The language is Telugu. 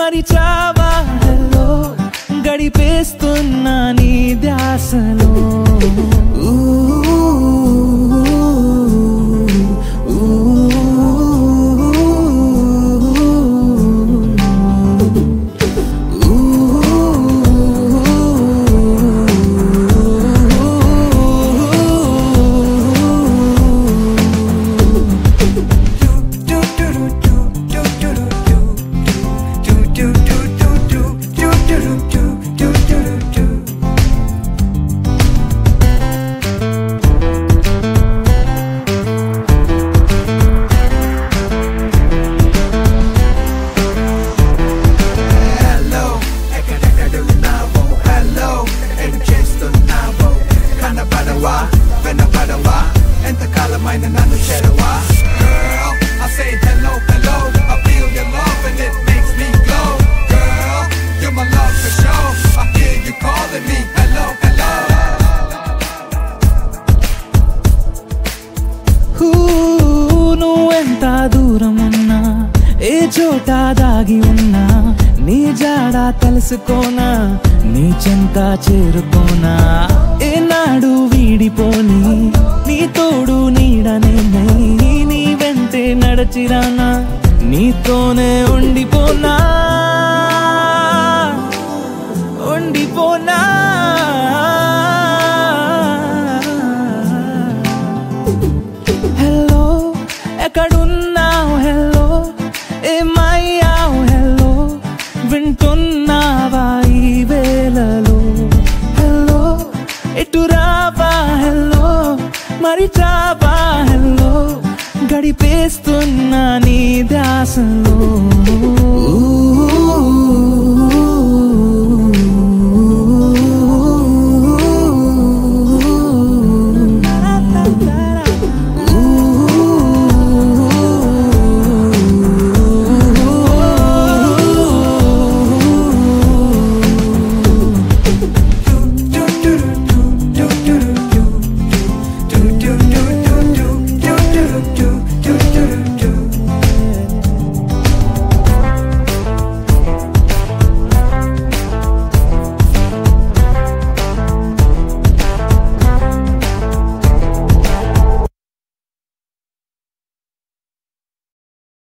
మరిచావా హలో గడిపేస్తున్నా నీ ధ్యాసలో ఊ, ఊ, హలో ఎక్కడెక్కడున్నావో హలో ఏం చేస్తున్నావో కనపడవా వినపడవా ఎంతకాలమైన నన్ను చేరవా Girl, I say hello, hello I feel your love and it makes me glow Girl, you're my love for sure I hear you calling me hello, hello ఊ, నువ్వెంత దూరం ఉన్నా ఏ చోట దాగి ఉన్నా నీ జాడ తెలుసుకోనా నీ చెంత చేరుకోనా ఏనాడు వీడిపోని నీ తోడు నీడనే నీ వెంటే నడచిరానా నీతోనే ఉండిపోనా ఉండిపోనా హలో ఎక్కడున్నావు హలో ఏమయ్యావు హలో వింటున్నావా ఈ వేళలో హలో ఎటు రావా హలో మరి చావా హలో గడిపేస్తున్నా నీ దాసలో ఊ